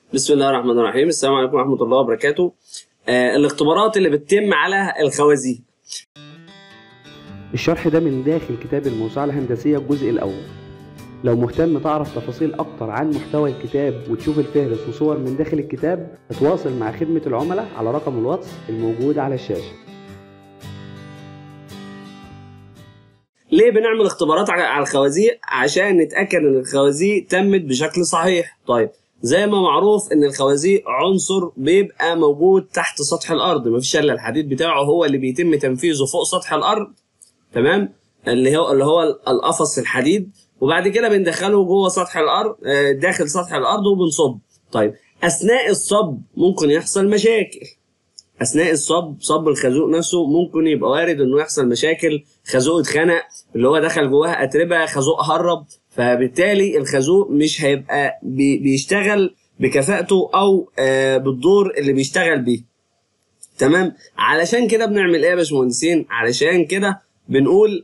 بسم الله الرحمن الرحيم السلام عليكم ورحمة الله وبركاته آه الاختبارات اللي بتتم على الخوازيق الشرح ده من داخل كتاب الموسوعة الهندسية الجزء الأول لو مهتم تعرف تفاصيل أكتر عن محتوى الكتاب وتشوف الفهرس وصور من داخل الكتاب اتواصل مع خدمة العملاء على رقم الواتس الموجود على الشاشة ليه بنعمل اختبارات على على الخوازيق عشان نتأكد ان الخوازيق تمت بشكل صحيح طيب زي ما معروف ان الخوازيق عنصر بيبقى موجود تحت سطح الارض مفيش الا الحديد بتاعه هو اللي بيتم تنفيذه فوق سطح الارض تمام اللي هو اللي هو القفص الحديد وبعد كده بندخله جوه سطح الارض آه، داخل سطح الارض وبنصب طيب اثناء الصب ممكن يحصل مشاكل اثناء الصب صب الخازوق نفسه ممكن يبقى وارد انه يحصل مشاكل خازوق اتخنق اللي هو دخل جواها اتربه خازوق هرب فبالتالي الخازوق مش هيبقى بي- بيشتغل بكفاءته او آه، بالدور اللي بيشتغل بيه تمام علشان كده بنعمل ايه يا باشمهندسين علشان كده بنقول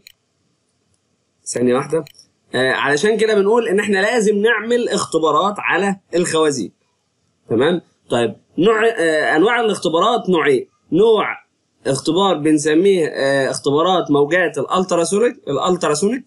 ثانيه واحده آه، علشان كده بنقول ان احنا لازم نعمل اختبارات على الخوازيق تمام طيب نوع آه انواع الاختبارات نوعين نوع اختبار بنسميه آه اختبارات موجات الالتراسونيك الالتراسونيك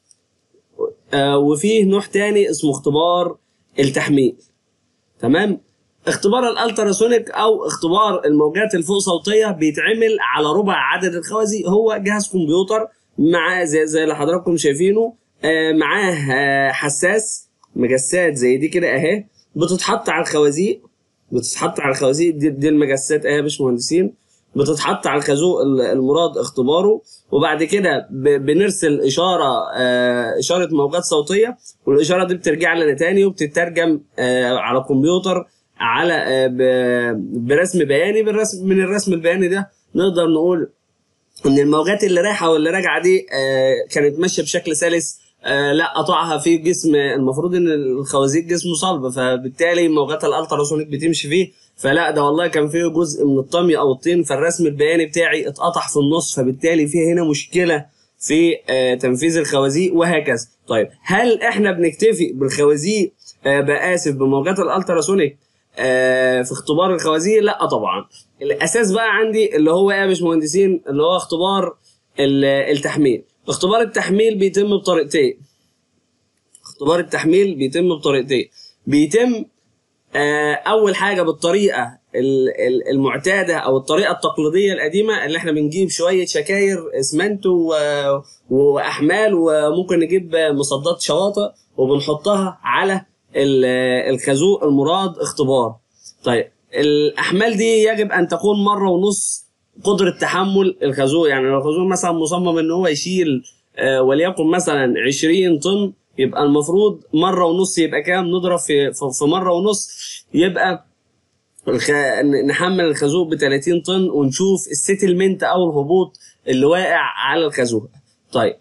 آه وفيه نوع تاني اسمه اختبار التحميل تمام اختبار الالتراسونيك او اختبار الموجات الفوق صوتيه بيتعمل على ربع عدد الخوازيق هو جهاز كمبيوتر معاه زي, زي اللي حضراتكم شايفينه آه معاه آه حساس مجسات زي دي كده اهي بتتحط على الخوازيق بتتحط على الخوازيق دي, دي المجسات اهي يا باشمهندسين بتتحط على الخازوق ال- المراد اختباره وبعد كده ب- بنرسل اشاره آه اشاره موجات صوتيه والاشاره دي بترجع لنا تاني وبتترجم آه على الكمبيوتر على آه ب- برسم بياني بالرسم من الرسم البياني ده نقدر نقول ان الموجات اللي رايحه واللي راجعه دي آه كانت ماشيه بشكل سلس آه لا قطعها في جسم المفروض ان الخوازيق جسمه صلب فبالتالي موجات الالتراسونيك بتمشي فيه فلا ده والله كان فيه جزء من الطمي او الطين فالرسم البياني بتاعي اتقطع في النص فبالتالي في هنا مشكله في آه تنفيذ الخوازيق وهكذا طيب هل احنا بنكتفي بالخوازيق آه باسف بموجات الالتراسونيك آه في اختبار الخوازيق لا طبعا الاساس بقى عندي اللي هو ايه يا باشمهندسين اللي هو اختبار ال- التحميل اختبار التحميل بيتم بطريقتين اختبار التحميل بيتم بطريقتين بيتم آه، اول حاجه بالطريقه ال- ال- المعتاده او الطريقه التقليديه القديمه اللي احنا بنجيب شويه شكاير اسمنت و- واحمال وممكن نجيب مصدات شواطئ وبنحطها على ال- الخازوق المراد اختبار طيب الاحمال دي يجب ان تكون مره ونص قدره تحمل الخازوق يعني لو الخازوق مثلا مصمم ان هو يشيل آه، وليكن مثلا 20 طن يبقى المفروض مره ونص يبقى كام نضرب في في في مره ونص يبقى الخ... نحمل الخازوق ب 30 طن ونشوف السيتلمنت او الهبوط اللي واقع على الخازوق طيب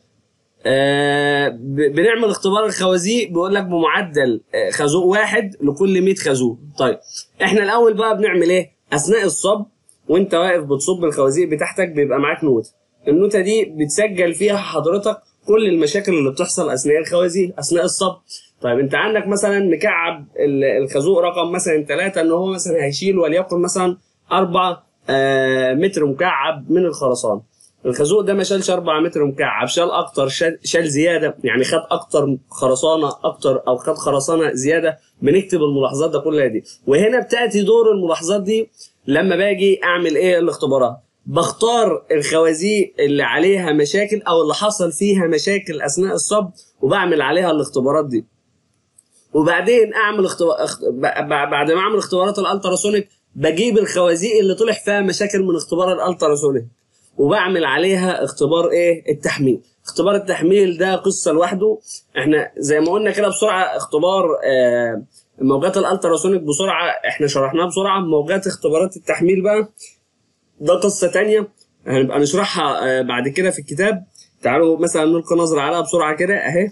آه ب- بنعمل اختبار الخوازيق بيقول لك بمعدل آه، خازوق واحد لكل 100 خازوق طيب احنا الاول بقى بنعمل ايه اثناء الصب وانت واقف بتصب الخوازيق بتاعتك بيبقى معاك نوتة النوتة دي بتسجل فيها حضرتك كل المشاكل اللي بتحصل اثناء الخوازيق اثناء الصب طيب انت عندك مثلا مكعب ال- الخازوق رقم مثلا ثلاثة ان هو مثلا هيشيل وليكن مثلا 4 متر مكعب من الخرسانة الخازوق ده ما شالش 4 متر مكعب شال اكتر شال, شال زياده يعني خد اكتر خرسانه اكتر او خد خرسانه زياده بنكتب الملاحظات ده كلها دي وهنا بتاتي دور الملاحظات دي لما باجي اعمل ايه الاختبارات بختار الخوازيق اللي عليها مشاكل او اللي حصل فيها مشاكل اثناء الصب وبعمل عليها الاختبارات دي وبعدين اعمل اختبار اخت... ب- ب- بعد ما اعمل اختبارات الالتراسونيك بجيب الخوازيق اللي طلع فيها مشاكل من اختبار الالتراسونيك وبعمل عليها اختبار ايه التحميل اختبار التحميل ده قصه لوحده احنا زي ما قلنا كده بسرعه اختبار آه موجات الالتراسونيك بسرعه احنا شرحناها بسرعه موجات اختبارات التحميل بقى ده قصه تانية هنبقى نشرحها آه بعد كده في الكتاب تعالوا مثلا نلقي نظره عليها بسرعه كده اهي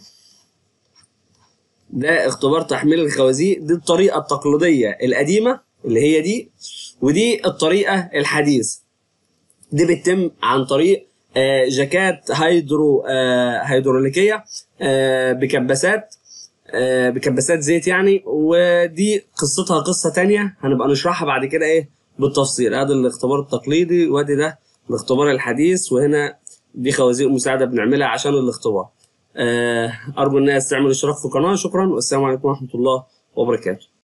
ده اختبار تحميل الخوازيق دي الطريقه التقليديه القديمه اللي هي دي ودي الطريقه الحديثه دي بتتم عن طريق آه، جاكات هيدرو آه، هيدروليكيه آه، بكباسات آه، بكباسات زيت يعني ودي قصتها قصه تانية هنبقى نشرحها بعد كده ايه بالتفصيل هذا الاختبار التقليدي وادي ده الاختبار الحديث وهنا دي خوازيق مساعده بنعملها عشان الاختبار آه، ارجو الناس تعمل اشتراك في القناه شكرا والسلام عليكم ورحمه الله وبركاته